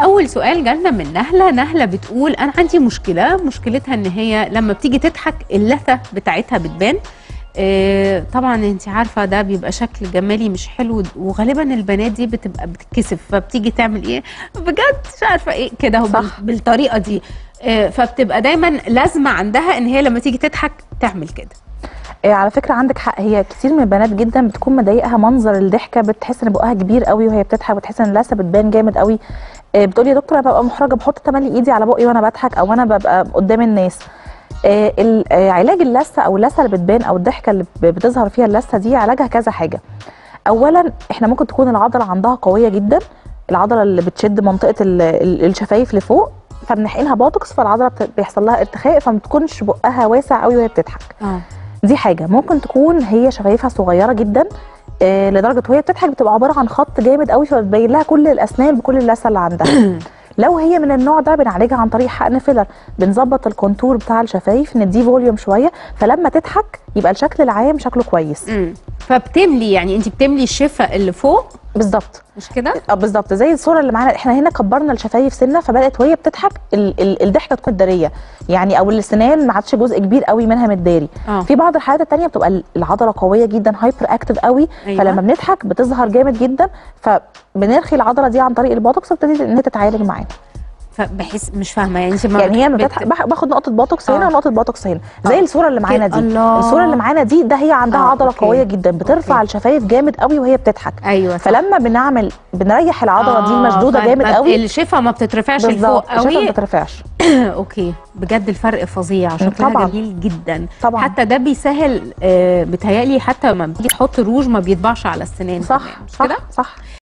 اول سؤال جالنا من نهله نهله بتقول انا عندي مشكله مشكلتها ان هي لما بتيجي تضحك اللثه بتاعتها بتبان آه، طبعا انت عارفه ده بيبقى شكل جمالي مش حلو وغالبا البنات دي بتبقى بتتكسف فبتيجي تعمل ايه بجد مش عارفه ايه كده هو بال- صح. بالطريقه دي آه، فبتبقى دايما لازمه عندها ان هي لما تيجي تضحك تعمل كده آه، على فكره عندك حق هي كتير من البنات جدا بتكون مضايقها منظر الضحكه بتحس ان بقها كبير قوي وهي بتضحك بتحس ان اللثه بتبان جامد قوي آه، بتقولي يا دكتور انا ببقى محرجه بحط تملي ايدي على بقي وانا بضحك او انا ببقى قدام الناس آه، ال- آه، علاج اللثه او اللثه اللي بتبان او الضحكه اللي ب- بتظهر فيها اللثه دي علاجها كذا حاجه اولا احنا ممكن تكون العضله عندها قويه جدا العضله اللي بتشد منطقه ال- ال- الشفايف لفوق فبنحقنها بوتوكس فالعضله بت- بيحصل لها ارتخاء فما بتكونش بقها واسع قوي وهي بتضحك اه دي حاجه ممكن تكون هي شفايفها صغيره جدا آه لدرجه وهي بتضحك بتبقى عباره عن خط جامد قوي فبتبين لها كل الاسنان بكل اللثه اللي عندها لو هي من النوع ده بنعالجها عن طريق حقن فيلر بنظبط الكونتور بتاع الشفايف نديه فوليوم شويه فلما تضحك يبقى الشكل العام شكله كويس امم فبتملي يعني انت بتملي الشفه اللي فوق بالظبط مش كده اه بالظبط زي الصوره اللي معانا احنا هنا كبرنا الشفايف سنه فبدات وهي بتضحك ال ال الضحكه تكون داريه يعني او السنان ما عادش جزء كبير قوي منها متداري اه في بعض الحالات التانية بتبقى ال- العضله قويه جدا هايبر اكتف قوي أيوة. فلما بنضحك بتظهر جامد جدا فبنرخي العضله دي عن طريق البوتوكس وبتبتدي ان هي تتعالج معانا فبحس مش فاهمه يعني انت ما يعني هي بت- لما بتضحك باخ- باخد نقطه بوتوكس هنا آه. ونقطه بوتوكس هنا زي آه. الصوره اللي معانا كده. دي الله. الصوره اللي معانا دي ده هي عندها آه، عضله أوكي. قويه جدا بترفع أوكي. الشفايف جامد قوي وهي بتضحك ايوه صح. فلما بنعمل بنريح العضله دي آه، المشدوده ف- جامد ما- قوي الشفه ما بتترفعش بالظبط لفوق الشفه ما قوي بتترفعش اوكي بجد الفرق فظيع شكلها طبعاً. جميل جدا طبعا حتى ده بيسهل آه بيتهيألي حتى لما بتيجي تحط روج ما بيطبعش على السنان صح كمان، مش صح كده صح